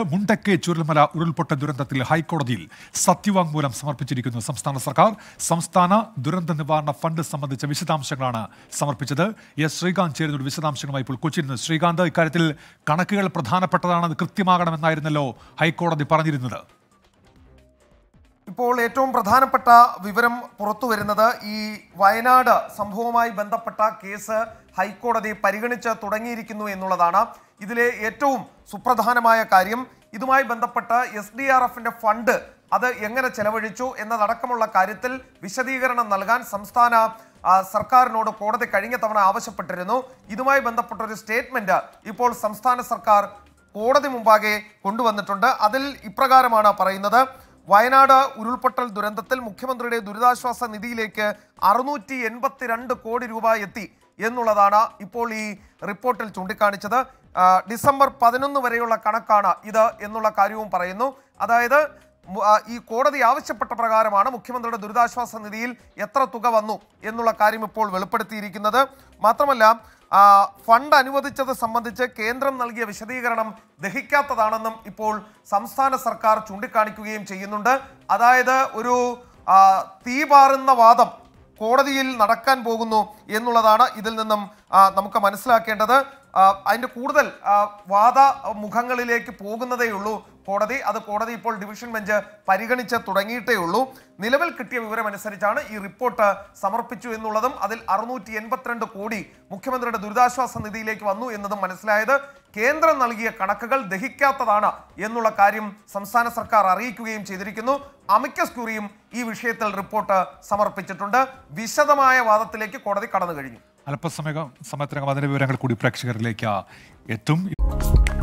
മുണ്ടക്കെ ചുരൽമല ഉരുൾപൊട്ടൽ ദുരന്തത്തിൽ ഹൈക്കോടതിയിൽ സത്യവാങ്മൂലം സമർപ്പിച്ചിരിക്കുന്നു സംസ്ഥാന സർക്കാർ സംസ്ഥാന ദുരന്ത നിവാരണ ഫണ്ട് സംബന്ധിച്ച വിശദാംശങ്ങളാണ് സമർപ്പിച്ചത് എസ് ശ്രീകാന്ത് ചേരുന്ന ഒരു വിശദാംശങ്ങളുമായി ഇപ്പോൾ കൊച്ചിയിൽ നിന്ന് ശ്രീകാന്ത് ഇക്കാര്യത്തിൽ കണക്കുകൾ പ്രധാനപ്പെട്ടതാണ് അത് കൃത്യമാകണമെന്നായിരുന്നല്ലോ ഹൈക്കോടതി പറഞ്ഞിരുന്നത് ഇപ്പോൾ ഏറ്റവും പ്രധാനപ്പെട്ട വിവരം പുറത്തു വരുന്നത് ഈ വയനാട് സംഭവവുമായി ബന്ധപ്പെട്ട കേസ് ഹൈക്കോടതി പരിഗണിച്ച് തുടങ്ങിയിരിക്കുന്നു എന്നുള്ളതാണ് ഇതിലെ ഏറ്റവും സുപ്രധാനമായ കാര്യം ഇതുമായി ബന്ധപ്പെട്ട് എസ് ഡി ആർ എഫിന്റെ ഫണ്ട് അത് എങ്ങനെ ചെലവഴിച്ചു എന്നതടക്കമുള്ള കാര്യത്തിൽ വിശദീകരണം നൽകാൻ സംസ്ഥാന ആ, സർക്കാരിനോട് കോടതി കഴിഞ്ഞ തവണ ആവശ്യപ്പെട്ടിരുന്നു ഇതുമായി ബന്ധപ്പെട്ട ഒരു സ്റ്റേറ്റ്മെന്റ് ഇപ്പോൾ സംസ്ഥാന സർക്കാർ കോടതി മുമ്പാകെ കൊണ്ടുവന്നിട്ടുണ്ട് അതിൽ ഇപ്രകാരമാണ് പറയുന്നത് വയനാട് ഉരുൾപൊട്ടൽ ദുരന്തത്തിൽ മുഖ്യമന്ത്രിയുടെ ദുരിതാശ്വാസ നിധിയിലേക്ക് അറുന്നൂറ്റി എൺപത്തിരണ്ട് കോടി രൂപ എത്തി എന്നുള്ളതാണ് ഇപ്പോൾ ഈ റിപ്പോർട്ടിൽ ചൂണ്ടിക്കാണിച്ചത് ആ, ഡിസംബർ പതിനൊന്ന് വരെയുള്ള കണക്കാണ് ഇത് എന്നുള്ള കാര്യവും പറയുന്നു അതായത് മു- ആ, ഈ കോടതി ആവശ്യപ്പെട്ട പ്രകാരമാണ് മുഖ്യമന്ത്രിയുടെ ദുരിതാശ്വാസ നിധിയിൽ എത്ര തുക വന്നു എന്നുള്ള കാര്യം ഇപ്പോൾ വെളിപ്പെടുത്തിയിരിക്കുന്നത് മാത്രമല്ല ആ, ഫണ്ട് അനുവദിച്ചത് സംബന്ധിച്ച് കേന്ദ്രം നൽകിയ വിശദീകരണം ദഹിക്കാത്തതാണെന്നും ഇപ്പോൾ സംസ്ഥാന സർക്കാർ ചൂണ്ടിക്കാണിക്കുകയും ചെയ്യുന്നുണ്ട് അതായത് ഒരു ആ, തീപാറുന്ന വാദം കോടതിയിൽ നടക്കാൻ പോകുന്നു എന്നുള്ളതാണ് ഇതിൽ നിന്നും ആ, നമുക്ക് മനസ്സിലാക്കേണ്ടത് ആ, അതിന്റെ കൂടുതൽ ആ, വാദ മുഖങ്ങളിലേക്ക് പോകുന്നതേ ഉള്ളൂ കോടതി അത് കോടതി ഇപ്പോൾ ഡിവിഷൻ ബെഞ്ച് പരിഗണിച്ച് തുടങ്ങിയിട്ടേ ഉള്ളൂ നിലവിൽ കിട്ടിയ വിവരം അനുസരിച്ചാണ് ഈ റിപ്പോർട്ട് സമർപ്പിച്ചു എന്നുള്ളതും അതിൽ അറുന്നൂറ്റി എൺപത്തിരണ്ട് കോടി മുഖ്യമന്ത്രിയുടെ ദുരിതാശ്വാസ നിധിയിലേക്ക് വന്നു എന്നതും മനസ്സിലായത് കേന്ദ്രം നൽകിയ കണക്കുകൾ ദഹിക്കാത്തതാണ് എന്നുള്ള കാര്യം സംസ്ഥാന സർക്കാർ അറിയിക്കുകയും ചെയ്തിരിക്കുന്നു അമിക്കസ് ക്യൂറിയും ഈ വിഷയത്തിൽ റിപ്പോർട്ട് സമർപ്പിച്ചിട്ടുണ്ട് വിശദമായ വാദത്തിലേക്ക് കോടതി കടന്നു കഴിഞ്ഞു അല്പസമയം സമയത്തിനകം അതിന്റെ വിവരങ്ങൾ കൂടി പ്രേക്ഷകരിലേക്ക് എത്തും